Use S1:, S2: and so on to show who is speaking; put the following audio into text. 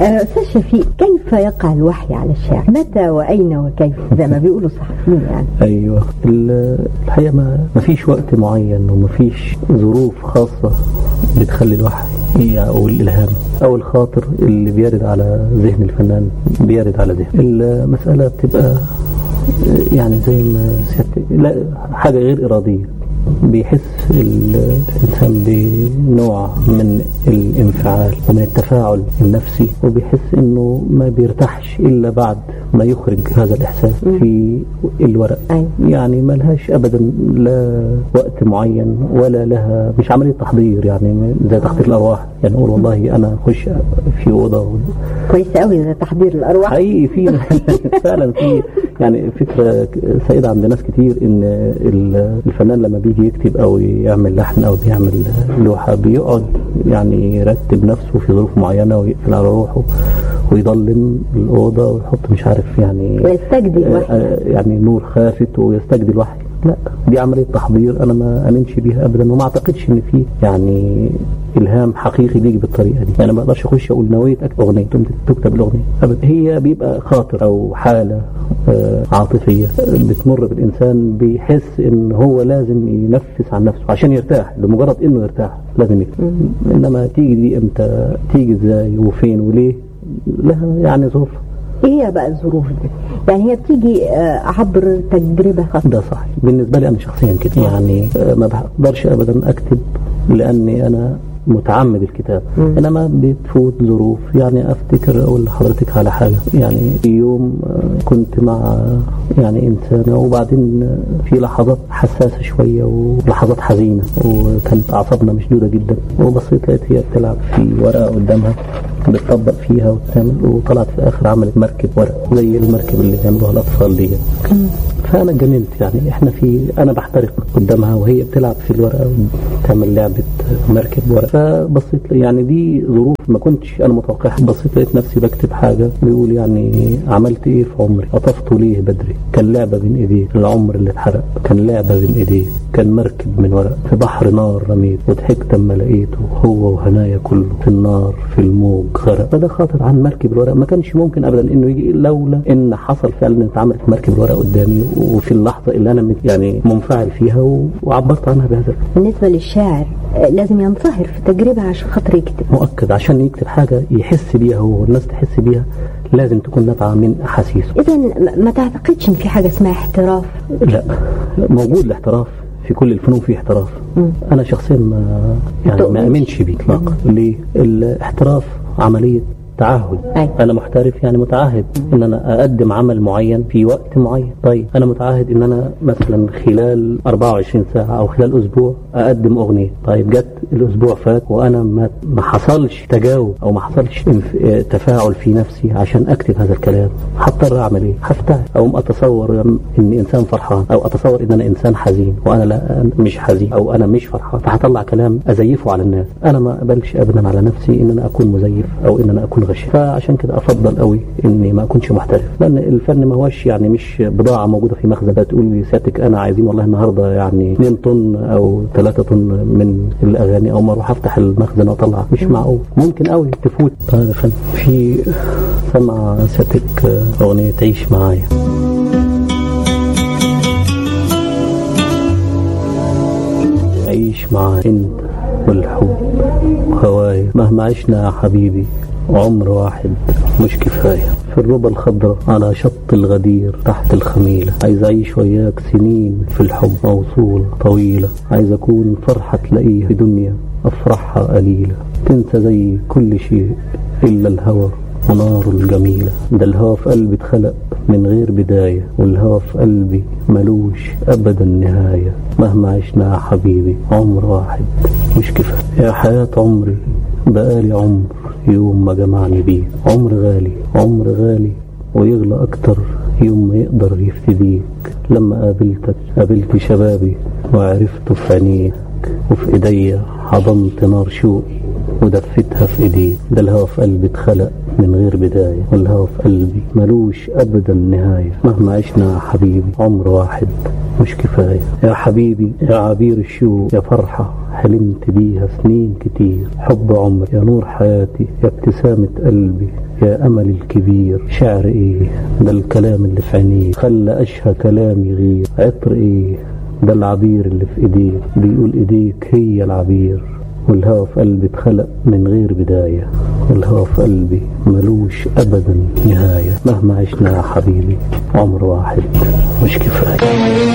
S1: آه، أستاذ شفيق كيف يقع الوحي على الشاعر متى وأين وكيف زي ما بيقولوا الصحفيين يعني
S2: ايوه ال- الحقيقه ما ما فيش وقت معين وما فيش ظروف خاصه بتخلي الوحي هي او الالهام او الخاطر اللي بيرد على ذهن الفنان بيرد على ذهن المساله بتبقى يعني زي ما سيادتك لا حاجه غير اراديه بيحس الإنسان بنوع من الانفعال ومن التفاعل النفسي وبيحس إنه ما بيرتاحش إلا بعد ما يخرج هذا الإحساس في الورق
S1: أيوة.
S2: يعني ما لهاش أبدا لا وقت معين ولا لها مش عملية تحضير يعني زي تحضير الأرواح يعني أقول والله أنا أخش في أوضة
S1: كويس قوي ده تحضير الأرواح
S2: حقيقي في فعلا في يعني فكره سائده عند ناس كتير ان ال- الفنان لما بيجي يكتب او يعمل لحن او بيعمل لوحه بيقعد يعني يرتب نفسه في ظروف معينه ويقفل على روحه ويضلم الاوضه ويحط مش عارف يعني
S1: ويستجدي الوحي
S2: آه، يعني نور خافت ويستجدي الوحي لا دي عمليه تحضير انا ما امنش بيها ابدا وما اعتقدش ان في يعني الهام حقيقي بيجي بالطريقه دي يعني ما اقدرش اخش اقول نويت اكتب اغنيه تقوم تكتب الاغنيه ابدا هي بيبقى خاطر او حاله آه، عاطفيه آه، بتمر بالانسان بيحس ان هو لازم ينفس عن نفسه عشان يرتاح لمجرد انه يرتاح لازم يكتب انما تيجي دي امتى تيجي ازاي وفين وليه لها يعني ظروف
S1: ايه هي بقى الظروف دي يعني هي بتيجي آه، عبر تجربة خاصة
S2: ده صحيح بالنسبة لي أنا شخصيا كده يعني آه، ما بقدرش أبدا أكتب لأني أنا متعمد الكتاب انما بتفوت ظروف يعني افتكر اقول لحضرتك على حاجه يعني في يوم آه، كنت مع يعني انسانه وبعدين آه، في لحظات حساسه شويه ولحظات حزينه وكانت اعصابنا مشدوده جدا وبصيت لقيت هي بتلعب في ورقه قدامها بتطبق فيها وتعمل وطلعت في الاخر عملت مركب ورق زي المركب اللي بيعملوها الاطفال دي فانا اتجننت يعني احنا في انا بحترق قدامها وهي بتلعب في الورقه وتعمل لعبه مركب ورق فبصيت يعني دي ظروف ما كنتش انا متوقعها بصيت لقيت نفسي بكتب حاجه بيقول يعني عملت ايه في عمري قطفت ليه بدري كان لعبه بين ايديك العمر اللي اتحرق كان لعبه بين ايديك كان مركب من ورق في بحر نار رميت وضحكت اما لقيته هو وهنايا كله في النار في الموج غرق فده خاطر عن مركب الورق ما كانش ممكن ابدا انه يجي لولا ان حصل فعلا ان اتعملت مركب الورق قدامي وفي اللحظه اللي انا مت- يعني منفعل فيها و- وعبرت عنها بهذا الفن.
S1: بالنسبة للشاعر آه، لازم ينصهر في تجربة عشان خاطر يكتب
S2: مؤكد عشان يكتب حاجه يحس بيها هو والناس تحس بيها لازم تكون نابعه من احاسيسه
S1: إذا م- ما تعتقدش إن في حاجة اسمها احتراف
S2: لا موجود الاحتراف في كل الفنون في احتراف انا شخصيا ما يعني
S1: تؤمنش؟
S2: ما امنش بيه اطلاقا ليه الاحتراف عمليه تعهد
S1: أيوة.
S2: انا محترف يعني متعهد ان انا اقدم عمل معين في وقت معين طيب انا متعهد ان انا مثلا خلال 24 ساعه او خلال اسبوع اقدم اغنيه طيب جت الاسبوع فات وانا ما ما حصلش تجاوب او ما حصلش انف- اه تفاعل في نفسي عشان اكتب هذا الكلام هضطر اعمل ايه هفتعل او اتصور اني انسان فرحان او اتصور ان انا انسان حزين وانا لا مش حزين او انا مش فرحان فهطلع كلام ازيفه على الناس انا ما اقبلش ابدا على نفسي ان انا اكون مزيف او ان انا اكون غش فعشان كده افضل قوي اني ما اكونش محترف لان الفن ما هوش يعني مش بضاعه موجوده في مخزن تقول لي سيادتك انا عايزين والله النهارده يعني 2 طن او 3 طن من الاغاني او ما اروح افتح المخزن واطلع مش معقول ممكن قوي تفوت هذا الفن في سمع سيادتك آه، اغنيه عيش معايا عيش معايا انت والحب هوايا مهما عشنا يا حبيبي عمر واحد مش كفاية في الربى الخضراء على شط الغدير تحت الخميلة عايز أعيش وياك سنين في الحب موصولة طويلة عايز أكون فرحة تلاقيها في دنيا أفرحها قليلة تنسى زي كل شيء إلا الهوى ونار الجميلة ده الهوى في قلبي اتخلق من غير بداية والهوى في قلبي ملوش أبدا نهاية مهما عشنا يا حبيبي عمر واحد مش كفاية يا حياة عمري بقالي عمر يوم ما جمعني بيه عمر غالي عمر غالي ويغلى أكتر يوم ما يقدر يفتديك لما قابلتك قابلت شبابي وعرفته في عينيك وفي ايديا حضنت نار شوقي ودفتها في ايديك ده الهوى في قلبي اتخلق من غير بداية والهوى في قلبي ملوش ابدا نهاية مهما عشنا يا حبيبي عمر واحد مش كفاية يا حبيبي يا عبير الشوق يا فرحة حلمت بيها سنين كتير حب عمري يا نور حياتي يا ابتسامة قلبي يا أملي الكبير شعر إيه ده الكلام اللي في عينيه خلى أشهى كلام يغير عطر إيه ده العبير اللي في إيديه بيقول إيديك هي العبير والهوى في قلبي اتخلق من غير بداية والهوى في قلبي ملوش أبدا نهاية مهما عشنا يا حبيبي عمر واحد مش كفاية